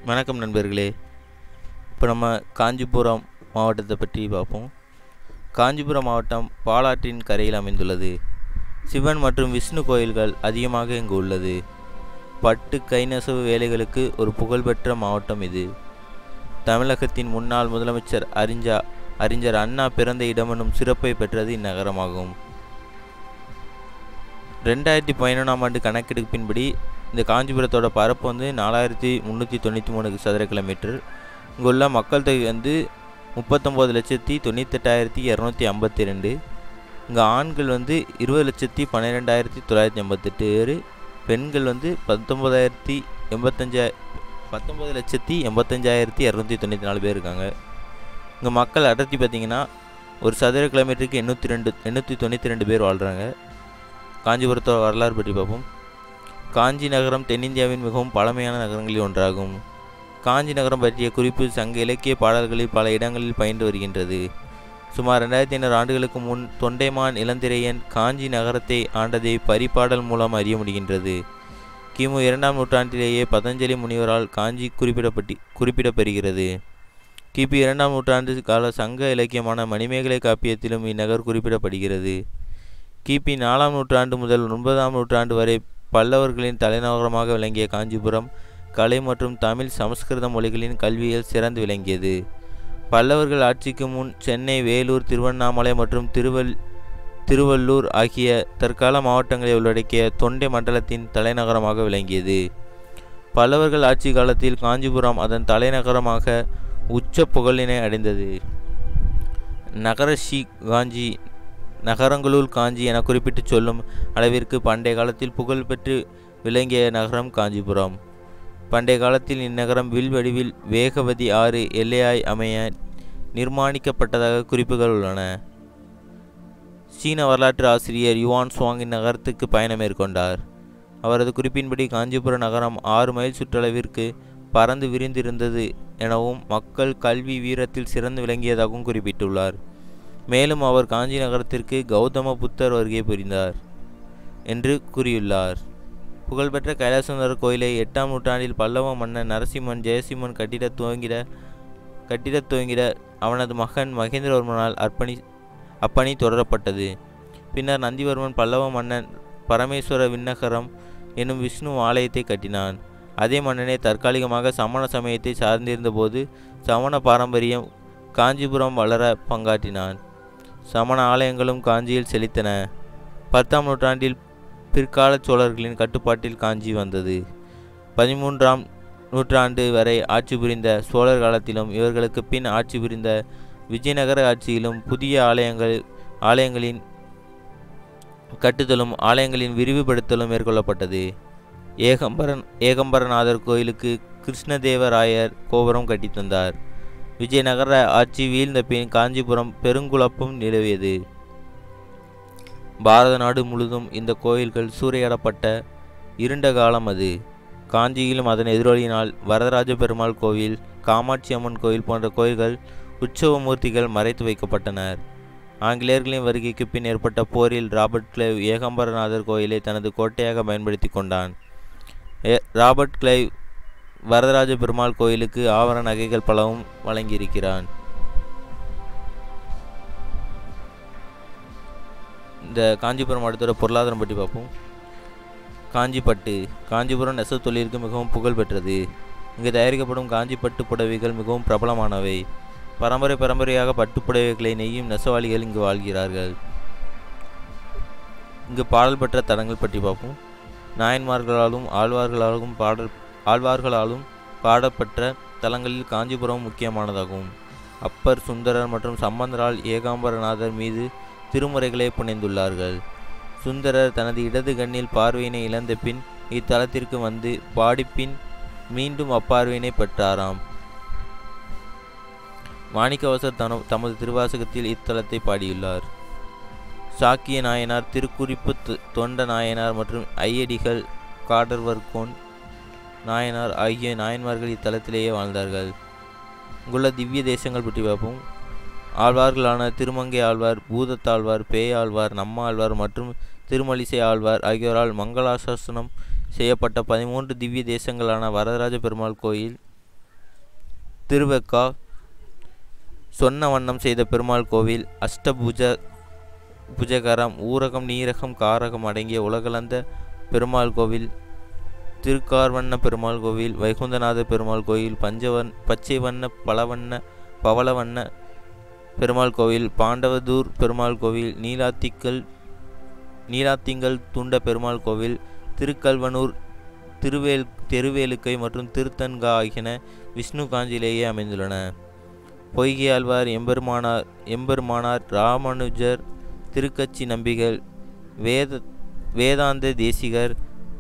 வணக்கம் நண்பர்களே இப்போ நம்ம காஞ்சிபுரம் மாவட்டத்தை பற்றி பார்ப்போம் காஞ்சிபுரம் மாவட்டம் பாலாற்றின் கரையில் அமைந்துள்ளது சிவன் மற்றும் விஷ்ணு கோயில்கள் அதிகமாக இங்கு உள்ளது பட்டு கைநெசவு வேலைகளுக்கு ஒரு புகழ்பெற்ற மாவட்டம் இது தமிழகத்தின் முன்னாள் முதலமைச்சர் அறிஞ்சா அறிஞர் அண்ணா பிறந்த இடமெனும் சிறப்பை பெற்றது இந்நகரமாகும் ரெண்டாயிரத்தி பதினொன்றாம் ஆண்டு கணக்கெடுப்பின்படி இந்த காஞ்சிபுரத்தோட பரப்பு வந்து நாலாயிரத்தி முந்நூற்றி தொண்ணூற்றி மூணு சதுர கிலோமீட்டர் இங்குள்ள மக்கள் தொகை வந்து முப்பத்தொம்போது லட்சத்தி தொண்ணூத்தெட்டாயிரத்தி இரநூத்தி ஐம்பத்தி ரெண்டு இங்கே ஆண்கள் வந்து இருபது லட்சத்தி பன்னிரெண்டாயிரத்தி தொள்ளாயிரத்தி எண்பத்தெட்டு பேர் பெண்கள் வந்து பத்தொம்பதாயிரத்தி எண்பத்தஞ்சா பத்தொம்பது லட்சத்தி எண்பத்தஞ்சாயிரத்தி இரநூத்தி தொண்ணூற்றி நாலு பேர் இருக்காங்க இங்கே மக்கள் அடர்த்தி பார்த்திங்கன்னா ஒரு சதுர கிலோமீட்டருக்கு எண்ணூற்றி ரெண்டு எண்ணூற்றி தொண்ணூற்றி ரெண்டு பேர் வாழ்கிறாங்க காஞ்சிபுரத்தோட வரலாறு பற்றி பார்ப்போம் காஞ்சி நகரம் தென்னிந்தியாவின் மிகவும் பழமையான நகரங்களில் ஒன்றாகும் காஞ்சி நகரம் பற்றிய குறிப்பு சங்க இலக்கிய பாடல்களில் பல இடங்களில் பயின்று வருகின்றது சுமார் ரெண்டாயிரத்தி ஐநூறு ஆண்டுகளுக்கு முன் தொண்டைமான் இளந்திரையன் காஞ்சி நகரத்தை ஆண்டதை பரிபாடல் மூலம் அறிய முடிகின்றது கிமு இரண்டாம் நூற்றாண்டிலேயே பதஞ்சலி முனிவரால் காஞ்சி குறிப்பிடப்பட்டி குறிப்பிடப்பெறுகிறது கிபி இரண்டாம் நூற்றாண்டு கால சங்க இலக்கியமான மணிமேகலை காப்பியத்திலும் இந்நகர் குறிப்பிடப்படுகிறது கிபி நாலாம் நூற்றாண்டு முதல் ஒன்பதாம் நூற்றாண்டு வரை பல்லவர்களின் தலைநகரமாக விளங்கிய காஞ்சிபுரம் கலை மற்றும் தமிழ் சமஸ்கிருத மொழிகளின் கல்வியில் சிறந்து விளங்கியது பல்லவர்கள் ஆட்சிக்கு முன் சென்னை வேலூர் திருவண்ணாமலை மற்றும் திருவல் திருவள்ளூர் ஆகிய தற்கால மாவட்டங்களை உள்ளடக்கிய தொண்டை மண்டலத்தின் தலைநகரமாக விளங்கியது பல்லவர்கள் ஆட்சி காலத்தில் காஞ்சிபுரம் அதன் தலைநகரமாக உச்ச புகழினை அடைந்தது நகர ஷி காஞ்சி நகரங்களுள் காஞ்சி என குறிப்பிட்டு சொல்லும் அளவிற்கு பண்டைய காலத்தில் புகழ்பெற்று விளங்கிய நகரம் காஞ்சிபுரம் பண்டைய காலத்தில் இந்நகரம் வில் வடிவில் வேகவதி ஆறு எல்லையாய் அமைய நிர்மாணிக்கப்பட்டதாக குறிப்புகள் உள்ளன சீன வரலாற்று ஆசிரியர் யுவான் சுவாங் இந்நகரத்துக்கு பயணம் மேற்கொண்டார் அவரது குறிப்பின்படி காஞ்சிபுர நகரம் ஆறு மைல் சுற்றளவிற்கு பறந்து விரிந்திருந்தது எனவும் மக்கள் கல்வி வீரத்தில் சிறந்து விளங்கியதாகவும் குறிப்பிட்டுள்ளார் மேலும் அவர் காஞ்சி நகரத்திற்கு கௌதம புத்தர் வருகை புரிந்தார் என்று கூறியுள்ளார் புகழ்பெற்ற கைலாசந்தர் கோயிலை எட்டாம் நூற்றாண்டில் பல்லவ மன்னன் நரசிம்மன் ஜெயசிம்மன் கட்டிட துவங்கிட கட்டிடத் துவங்கிட அவனது மகன் மகேந்திரவர்மனால் அர்ப்பணி அப்பணி தொடரப்பட்டது பின்னர் நந்திவர்மன் பல்லவ மன்னன் பரமேஸ்வர விண்ணகரம் எனும் விஷ்ணு ஆலயத்தை கட்டினான் அதே மன்னனே தற்காலிகமாக சமண சமயத்தை சார்ந்திருந்தபோது சமண பாரம்பரியம் காஞ்சிபுரம் வளர பங்காற்றினான் சமண ஆலயங்களும் காஞ்சியில் செழித்தன பத்தாம் நூற்றாண்டில் பிற்கால சோழர்களின் கட்டுப்பாட்டில் காஞ்சி வந்தது பதிமூன்றாம் நூற்றாண்டு வரை ஆட்சி புரிந்த சோழர் காலத்திலும் இவர்களுக்கு பின் ஆட்சி புரிந்த விஜயநகர ஆட்சியிலும் புதிய ஆலயங்கள் ஆலயங்களின் கட்டுதலும் ஆலயங்களின் விரிவுபடுத்தலும் மேற்கொள்ளப்பட்டது ஏகம்பரன் ஏகம்பரநாதர் கோயிலுக்கு கிருஷ்ணதேவராயர் கோபுரம் கட்டித்தந்தார் விஜயநகர ஆட்சி வீழ்ந்த பின் காஞ்சிபுரம் பெருங்குழப்பம் நிலவியது பாரத நாடு முழுதும் இந்த கோயில்கள் சூறையாடப்பட்ட இருண்ட காலம் அது காஞ்சியிலும் அதன் எதிரொலியினால் வரதராஜ பெருமாள் கோவில் காமாட்சி அம்மன் கோயில் போன்ற கோயில்கள் உற்சவ மூர்த்திகள் மறைத்து வைக்கப்பட்டனர் ஆங்கிலேயர்களின் வருகைக்கு பின் ஏற்பட்ட போரில் ராபர்ட் கிளைவ் ஏகம்பரநாதர் கோயிலை தனது கோட்டையாக பயன்படுத்தி கொண்டான் ராபர்ட் கிளைவ் வரதராஜ பெருமாள் கோயிலுக்கு ஆவரண நகைகள் பலவும் வழங்கியிருக்கிறான் இந்த காஞ்சிபுரம் மாவட்டத்தோட பொருளாதாரம் பற்றி பார்ப்போம் காஞ்சிப்பட்டு காஞ்சிபுரம் நெசவு தொழிலுக்கு மிகவும் புகழ் பெற்றது இங்கு தயாரிக்கப்படும் காஞ்சிப்பட்டு புடவைகள் மிகவும் பிரபலமானவை பரம்பரை பரம்பரையாக பட்டு புடவைகளை நெய்யும் நெசவாளிகள் இங்கு வாழ்கிறார்கள் இங்கு பாடல் பெற்ற தலங்கள் பற்றி பார்ப்போம் நாயன்மார்களாலும் ஆழ்வார்களாலும் பாடல் ஆழ்வார்களாலும் பாடப்பெற்ற தலங்களில் காஞ்சிபுரம் முக்கியமானதாகும் அப்பர் சுந்தரர் மற்றும் சம்பந்தரால் ஏகாம்பரநாதர் மீது திருமுறைகளை புனைந்துள்ளார்கள் சுந்தரர் தனது இடது கண்ணில் பார்வையினை இழந்த பின் இத்தலத்திற்கு வந்து பாடிப்பின் மீண்டும் அப்பார்வையினை பெற்றாராம் மாணிக்கவாசர் தன தமது திருவாசகத்தில் இத்தலத்தை பாடியுள்ளார் சாக்கிய நாயனார் திருக்குறிப்பு தொண்ட நாயனார் மற்றும் ஐயடிகள் காடர்வர்கோன் நாயனார் ஆகிய நாயன்மார்கள் இத்தலத்திலேயே வாழ்ந்தார்கள் இங்குள்ள திவ்ய தேசங்கள் பற்றி பார்ப்போம் ஆழ்வார்களான திருமங்கை ஆழ்வார் பூதத்தாழ்வார் பேயாழ்வார் நம்மாழ்வார் மற்றும் திருமலிசை ஆழ்வார் ஆகியோரால் மங்களாசாசனம் செய்யப்பட்ட பதிமூன்று திவ்ய தேசங்களான வரதராஜ பெருமாள் கோயில் திருவெக்கா சொன்ன வண்ணம் செய்த பெருமாள் கோவில் அஷ்டபுஜ புஜகரம் ஊரகம் நீரகம் காரகம் அடங்கிய உலகளந்த பெருமாள் கோவில் திருக்கார்வண்ண பெருமாள் கோவில் வைகுந்தநாத பெருமாள் கோவில் பஞ்சவன் பச்சை வண்ண பலவண்ண பவளவண்ண பெருமாள் கோவில் பாண்டவதூர் பெருமாள் கோவில் நீலாத்திக்கல் நீலாத்திங்கல் துண்ட பெருமாள் கோவில் திருக்கல்வனூர் திருவேல் தெருவேலுக்கை மற்றும் திருத்தன்கா ஆகியன விஷ்ணு காஞ்சியிலேயே அமைந்துள்ளன பொய்கையாழ்வார் எம்பெருமானார் எம்பெருமானார் ராமானுஜர் திருக்கச்சி நம்பிகள் வேத வேதாந்த தேசிகர்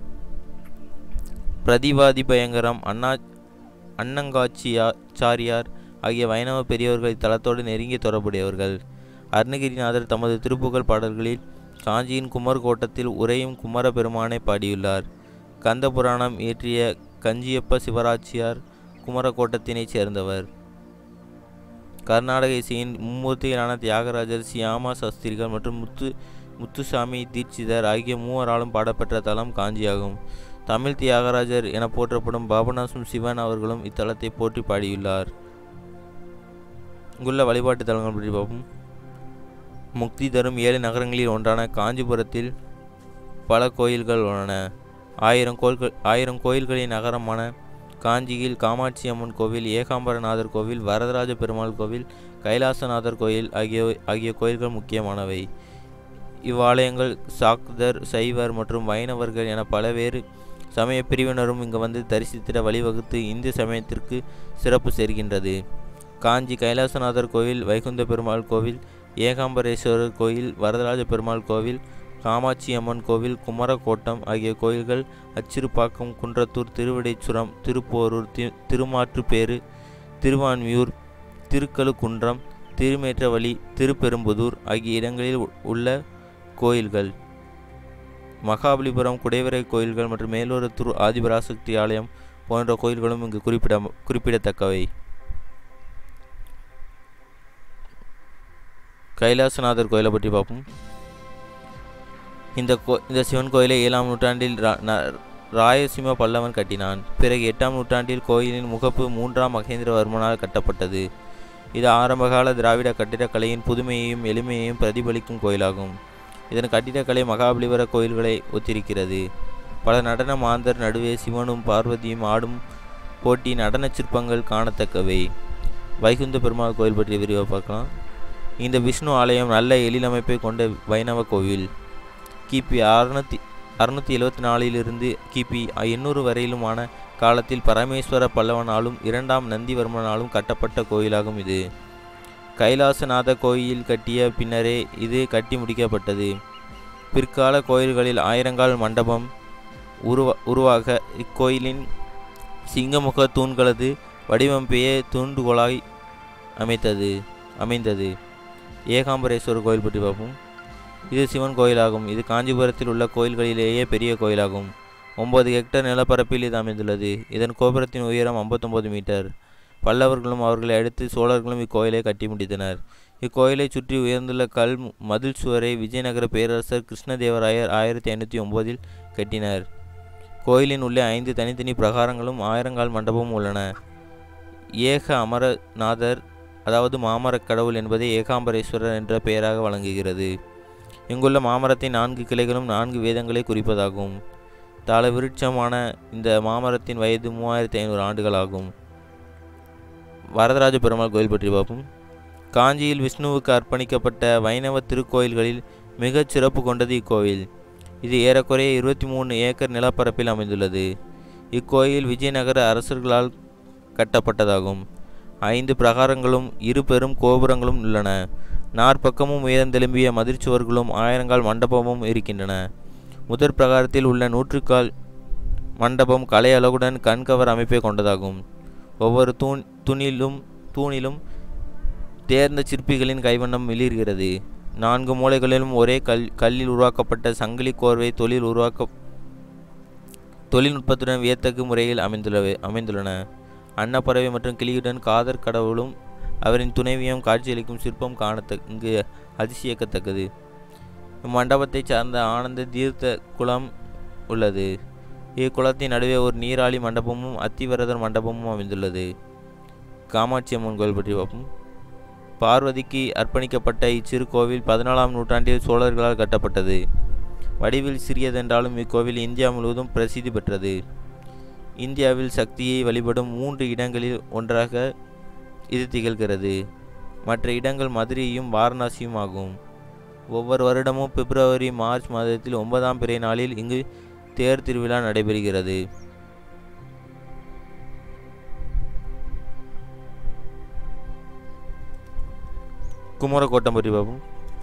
பிரதிவாதி பயங்கரம் அண்ணா அன்னங்காட்சியாச்சாரியார் ஆகிய வைணவ பெரியவர்கள் இத்தலத்தோடு நெருங்கிய தொடர்புடையவர்கள் அருணகிரிநாதர் தமது திருப்புகழ் பாடல்களில் காஞ்சியின் குமர் கோட்டத்தில் உரையும் குமர பெருமானை பாடியுள்ளார் கந்த புராணம் இயற்றிய கஞ்சியப்ப சிவராச்சியார் குமரக்கோட்டத்தினைச் சேர்ந்தவர் கர்நாடக இசையின் மும்மூர்த்திகளான தியாகராஜர் சியாமா சாஸ்திரிகள் மற்றும் முத்து முத்துசாமி தீட்சிதர் ஆகிய மூவராலும் பாடப்பெற்ற தலம் காஞ்சியாகும் தமிழ் தியாகராஜர் என போற்றப்படும் பாபநாசம் சிவன் அவர்களும் இத்தலத்தை போற்றி பாடியுள்ளார் இங்குள்ள வழிபாட்டு தலங்கள் பற்றி பார்ப்போம் முக்தி தரும் ஏழு நகரங்களில் ஒன்றான காஞ்சிபுரத்தில் பல கோயில்கள் உள்ளன ஆயிரம் கோயில்கள் ஆயிரம் கோயில்களின் நகரமான காஞ்சியில் காமாட்சி அம்மன் கோவில் ஏகாம்பரநாதர் கோவில் வரதராஜ பெருமாள் கோவில் கைலாசநாதர் கோயில் ஆகிய ஆகிய கோயில்கள் முக்கியமானவை இவ்வாலயங்கள் சாக்தர் சைவர் மற்றும் வைணவர்கள் என பலவேறு சமய பிரிவினரும் இங்கு வந்து தரிசித்திட வழிவகுத்து இந்து சமயத்திற்கு சிறப்பு சேர்க்கின்றது காஞ்சி கைலாசநாதர் கோவில் வைகுந்த பெருமாள் கோவில் ஏகாம்பரேஸ்வரர் கோயில் வரதராஜ பெருமாள் கோவில் காமாட்சி அம்மன் கோவில் குமரக்கோட்டம் ஆகிய கோயில்கள் அச்சிறுபாக்கம் குன்றத்தூர் திருவிடைச்சுரம் திருப்போரூர் தி திருமாற்றுப்பேறு திருவான்மியூர் திருக்கழுக்குன்றம் திருமேற்றவழி திருப்பெரும்புதூர் ஆகிய இடங்களில் உள்ள கோயில்கள் மகாபலிபுரம் குடைவரை கோயில்கள் மற்றும் மேலூரத்தூர் ஆதிபராசக்தி ஆலயம் போன்ற கோயில்களும் இங்கு குறிப்பிட குறிப்பிடத்தக்கவை கைலாசநாதர் கோயிலை பற்றி பார்ப்போம் இந்த கோ இந்த சிவன் கோயிலை ஏழாம் நூற்றாண்டில் ரா- ந- ராயசிம்ம பல்லவன் கட்டினான் பிறகு எட்டாம் நூற்றாண்டில் கோயிலின் முகப்பு மூன்றாம் மகேந்திரவர்மனால் கட்டப்பட்டது இது ஆரம்பகால திராவிட கட்டிடக்கலையின் புதுமையையும் எளிமையையும் பிரதிபலிக்கும் கோயிலாகும் இதன் கட்டிடக்கலை மகாபலிபுர கோயில்களை ஒத்திருக்கிறது பல நடன மாந்தர் நடுவே சிவனும் பார்வதியும் ஆடும் போட்டி நடனச் சிற்பங்கள் காணத்தக்கவை வைகுந்த பெருமாள் கோயில் பற்றி விரிவாக பார்க்கலாம் இந்த விஷ்ணு ஆலயம் நல்ல எழிலமைப்பை கொண்ட வைணவ கோவில் கிபி அறுநூத்தி அறுநூற்றி எழுவத்தி நாலிலிருந்து கிபி எண்ணூறு வரையிலுமான காலத்தில் பரமேஸ்வர பல்லவனாலும் இரண்டாம் நந்திவர்மனாலும் கட்டப்பட்ட கோயிலாகும் இது கைலாசநாத கோயில் கட்டிய பின்னரே இது கட்டி முடிக்கப்பட்டது பிற்கால கோயில்களில் ஆயிரங்கால் மண்டபம் உருவ உருவாக இக்கோயிலின் சிங்கமுக தூண்களது வடிவமைப்பையே தூண்டுகோலாய் அமைத்தது அமைந்தது ஏகாம்பரேஸ்வரர் கோயில் பற்றி பார்ப்போம் இது சிவன் கோயிலாகும் இது காஞ்சிபுரத்தில் உள்ள கோயில்களிலேயே பெரிய கோயிலாகும் ஒன்பது ஹெக்டர் நிலப்பரப்பில் இது அமைந்துள்ளது இதன் கோபுரத்தின் உயரம் 59 மீட்டர் பல்லவர்களும் அவர்களை அடுத்து சோழர்களும் இக்கோயிலை கட்டி முடித்தனர் இக்கோயிலை சுற்றி உயர்ந்துள்ள கல் மு- மதில் சுவரை விஜயநகர பேரரசர் கிருஷ்ணதேவராயர் ஆயிரத்தி ஐநூற்றி ஒம்போதில் கட்டினார் கோயிலின் உள்ளே ஐந்து தனித்தனி பிரகாரங்களும் ஆயிரங்கால் மண்டபமும் உள்ளன ஏக அமரநாதர் அதாவது மாமரக் கடவுள் என்பதை ஏகாம்பரேஸ்வரர் என்ற பெயராக வழங்குகிறது இங்குள்ள மாமரத்தின் நான்கு கிளைகளும் நான்கு வேதங்களை குறிப்பதாகும் தாள விருட்சமான இந்த மாமரத்தின் வயது மூவாயிரத்தி ஐநூறு ஆண்டுகளாகும் வரதராஜ பெருமாள் கோயில் பற்றி பார்ப்போம் காஞ்சியில் விஷ்ணுவுக்கு அர்ப்பணிக்கப்பட்ட வைணவ திருக்கோயில்களில் மிகச் சிறப்பு கொண்டது இக்கோயில் இது ஏறக்குறைய இருபத்தி மூணு ஏக்கர் நிலப்பரப்பில் அமைந்துள்ளது இக்கோயில் விஜயநகர அரசர்களால் கட்டப்பட்டதாகும் ஐந்து பிரகாரங்களும் இரு பெரும் கோபுரங்களும் உள்ளன நாற்பக்கமும் உயர்ந்தெலும்பிய மதிர்ச்சுவர்களும் ஆயிரங்கால் மண்டபமும் இருக்கின்றன முதற் பிரகாரத்தில் உள்ள நூற்றுக்கால் மண்டபம் கலை அழகுடன் கண்கவர் அமைப்பை கொண்டதாகும் ஒவ்வொரு தூண் தூணிலும் தூணிலும் தேர்ந்த சிற்பிகளின் கைவண்ணம் மிளிர்கிறது நான்கு மூலைகளிலும் ஒரே கல் கல்லில் உருவாக்கப்பட்ட சங்கிலி கோர்வை தொழில் உருவாக்க தொழில்நுட்பத்துடன் வியத்தகு முறையில் அமைந்துள்ளவை அமைந்துள்ளன அன்னப்பறவை மற்றும் கிளியுடன் காதர் கடவுளும் அவரின் துணைவியும் காட்சியளிக்கும் சிற்பம் காணத்த இங்கு அதிசயிக்கத்தக்கது இம்மண்டபத்தை சார்ந்த ஆனந்த தீர்த்த குளம் உள்ளது இக்குளத்தின் நடுவே ஒரு நீராழி மண்டபமும் அத்திவரதர் மண்டபமும் அமைந்துள்ளது காமாட்சி அம்மன் கோயில் பற்றி பார்ப்போம் பார்வதிக்கு அர்ப்பணிக்கப்பட்ட இச்சிறு கோவில் பதினாலாம் நூற்றாண்டில் சோழர்களால் கட்டப்பட்டது வடிவில் சிறியதென்றாலும் இக்கோவில் இந்தியா முழுவதும் பிரசித்தி பெற்றது இந்தியாவில் சக்தியை வழிபடும் மூன்று இடங்களில் ஒன்றாக இது திகழ்கிறது மற்ற இடங்கள் மதுரையும் வாரணாசியும் ஆகும் ஒவ்வொரு வருடமும் பிப்ரவரி மார்ச் மாதத்தில் ஒன்பதாம் பிறை நாளில் இங்கு தேர் திருவிழா நடைபெறுகிறது குமரக்கோட்டம் பற்றி பார்ப்போம்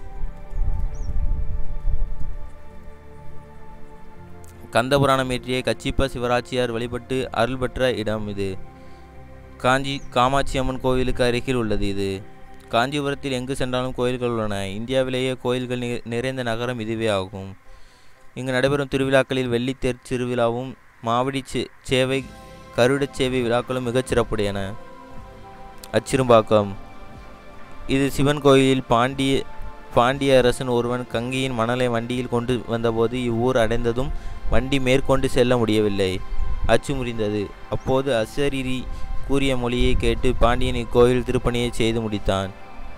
கந்தபுராணம் இயற்றிய கச்சிப்ப சிவராச்சியார் வழிபட்டு அருள் பெற்ற இடம் இது காஞ்சி காமாட்சி அம்மன் கோவிலுக்கு அருகில் உள்ளது இது காஞ்சிபுரத்தில் எங்கு சென்றாலும் கோயில்கள் உள்ளன இந்தியாவிலேயே கோயில்கள் நி- நிறைந்த நகரம் இதுவே ஆகும் இங்கு நடைபெறும் திருவிழாக்களில் வெள்ளித்தேர் திருவிழாவும் மாவடி சே- சேவை கருடச் சேவை விழாக்களும் மிகச் சிறப்புடையன அச்சிறும்பாக்கம் இது சிவன் கோயிலில் பாண்டிய பாண்டிய அரசன் ஒருவன் கங்கையின் மணலை வண்டியில் கொண்டு வந்தபோது இவ்வூர் அடைந்ததும் வண்டி மேற்கொண்டு செல்ல முடியவில்லை அச்சு முறிந்தது அப்போது அசரீரி கூறிய மொழியை கேட்டு பாண்டியன் இக்கோயில் திருப்பணியை செய்து முடித்தான்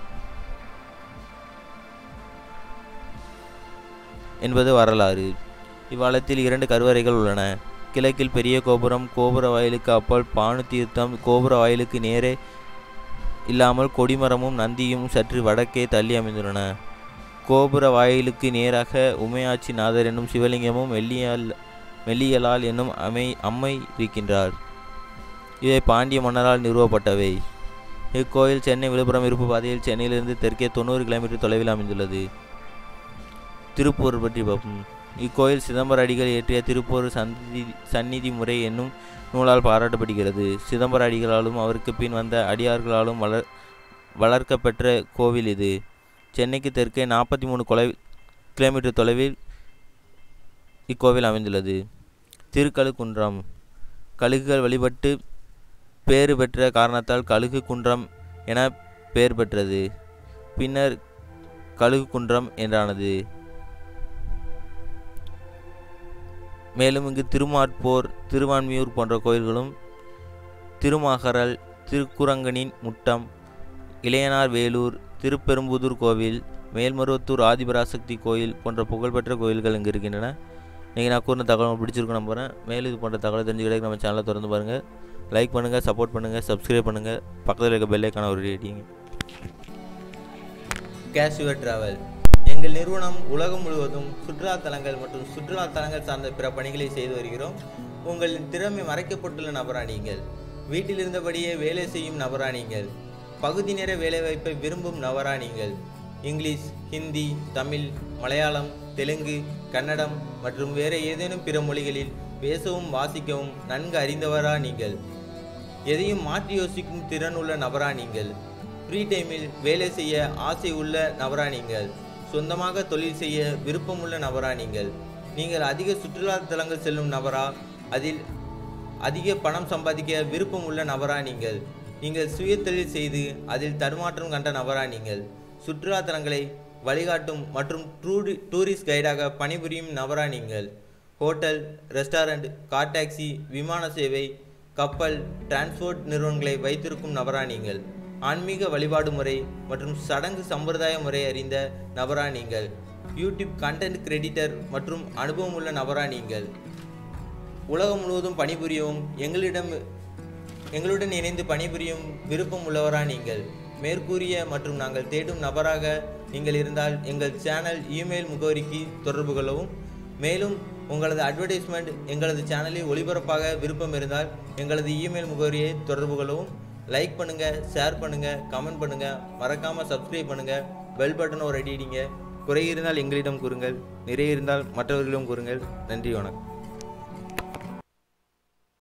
என்பது வரலாறு இவ்வாலத்தில் இரண்டு கருவறைகள் உள்ளன கிழக்கில் பெரிய கோபுரம் கோபுர வாயிலுக்கு அப்பால் பானு தீர்த்தம் கோபுர வாயிலுக்கு நேரே இல்லாமல் கொடிமரமும் நந்தியும் சற்று வடக்கே தள்ளி அமைந்துள்ளன கோபுர வாயிலுக்கு நேராக உமையாட்சி நாதர் என்னும் சிவலிங்கமும் மெல்லியல் மெல்லியலால் என்னும் அமை அம்மை இருக்கின்றார் இவை பாண்டிய மன்னரால் நிறுவப்பட்டவை இக்கோயில் சென்னை விழுப்புரம் இருப்பு பாதையில் சென்னையிலிருந்து தெற்கே தொண்ணூறு கிலோமீட்டர் தொலைவில் அமைந்துள்ளது திருப்பூர் பற்றி பார்ப்போம் இக்கோயில் சிதம்பர அடிகள் இயற்றிய திருப்பூர் சந்தி சந்நிதி முறை என்னும் நூலால் பாராட்டப்படுகிறது சிதம்பர அடிகளாலும் அவருக்கு பின் வந்த அடியார்களாலும் வளர் வளர்க்கப்பெற்ற கோவில் இது சென்னைக்கு தெற்கே நாற்பத்தி மூணு கொலை கிலோமீட்டர் தொலைவில் இக்கோவில் அமைந்துள்ளது திருக்கழுக்குன்றம் கழுகுகள் வழிபட்டு பேறு பெற்ற காரணத்தால் கழுகு குன்றம் என பெயர் பெற்றது பின்னர் கழுகு குன்றம் என்றானது மேலும் இங்கு திருமாற்போர் திருவான்மியூர் போன்ற கோயில்களும் திருமாகரல் திருக்குரங்கனின் முட்டம் இளையனார் வேலூர் திருப்பெரும்புதூர் கோவில் மேல்மருவத்தூர் ஆதிபராசக்தி கோயில் போன்ற புகழ்பெற்ற கோயில்கள் இங்கு இருக்கின்றன நீங்கள் நான் கூறின தகவல் உங்களுக்கு பிடிச்சிருக்கும் நம்புகிறேன் மேலும் இது போன்ற தகவலை தெரிஞ்சுக்கிட்டே நம்ம சேனலை திறந்து பாருங்கள் லைக் பண்ணுங்கள் சப்போர்ட் பண்ணுங்கள் சப்ஸ்கிரைப் பண்ணுங்கள் பக்கத்தில் இருக்க பெல்லைக்கான ஒரு ரேட்டிங் கேஷுவர் டிராவல் எங்கள் நிறுவனம் உலகம் முழுவதும் சுற்றுலா தலங்கள் மற்றும் சுற்றுலா தலங்கள் சார்ந்த பிற பணிகளை செய்து வருகிறோம் உங்களின் திறமை மறைக்கப்பட்டுள்ள நபரா நீங்கள் வீட்டில் இருந்தபடியே வேலை செய்யும் நபரா நீங்கள் பகுதி நேர வேலைவாய்ப்பை விரும்பும் நபரா நீங்கள் இங்கிலீஷ் ஹிந்தி தமிழ் மலையாளம் தெலுங்கு கன்னடம் மற்றும் வேறு ஏதேனும் பிற மொழிகளில் பேசவும் வாசிக்கவும் நன்கு அறிந்தவரா நீங்கள் எதையும் மாற்றி யோசிக்கும் திறன் உள்ள நபரா நீங்கள் ஃப்ரீ டைமில் வேலை செய்ய ஆசை உள்ள நபரா நீங்கள் சொந்தமாக தொழில் செய்ய விருப்பமுள்ள நபரா நீங்கள் நீங்கள் அதிக சுற்றுலா தலங்கள் செல்லும் நபரா அதில் அதிக பணம் சம்பாதிக்க விருப்பம் உள்ள நபரா நீங்கள் நீங்கள் சுய தொழில் செய்து அதில் தடுமாற்றம் கண்ட நபரா நீங்கள் சுற்றுலா தலங்களை வழிகாட்டும் மற்றும் டூரி டூரிஸ்ட் கைடாக பணிபுரியும் நபரா நீங்கள் ஹோட்டல் ரெஸ்டாரண்ட் கார் டாக்ஸி விமான சேவை கப்பல் டிரான்ஸ்போர்ட் நிறுவனங்களை வைத்திருக்கும் நபரா நீங்கள் ஆன்மீக வழிபாடு முறை மற்றும் சடங்கு சம்பிரதாய முறை அறிந்த நபரா நீங்கள் யூடியூப் கண்டென்ட் கிரெடிட்டர் மற்றும் அனுபவம் உள்ள நபரா நீங்கள் உலகம் முழுவதும் பணிபுரியவும் எங்களிடம் எங்களுடன் இணைந்து பணிபுரியும் விருப்பம் உள்ளவரா நீங்கள் மேற்கூறிய மற்றும் நாங்கள் தேடும் நபராக நீங்கள் இருந்தால் எங்கள் சேனல் இமெயில் முகவரிக்கு தொடர்பு கொள்ளவும் மேலும் உங்களது அட்வர்டைஸ்மெண்ட் எங்களது சேனலில் ஒளிபரப்பாக விருப்பம் இருந்தால் எங்களது இமெயில் முகவரியை தொடர்பு கொள்ளவும் லைக் பண்ணுங்கள் ஷேர் பண்ணுங்கள் கமெண்ட் பண்ணுங்கள் மறக்காமல் சப்ஸ்கிரைப் பண்ணுங்கள் பெல் பட்டன் ஒரு அடி அடிங்க குறை இருந்தால் எங்களிடம் கூறுங்கள் நிறைய இருந்தால் மற்றவர்களிடம் கூறுங்கள் நன்றி வணக்கம்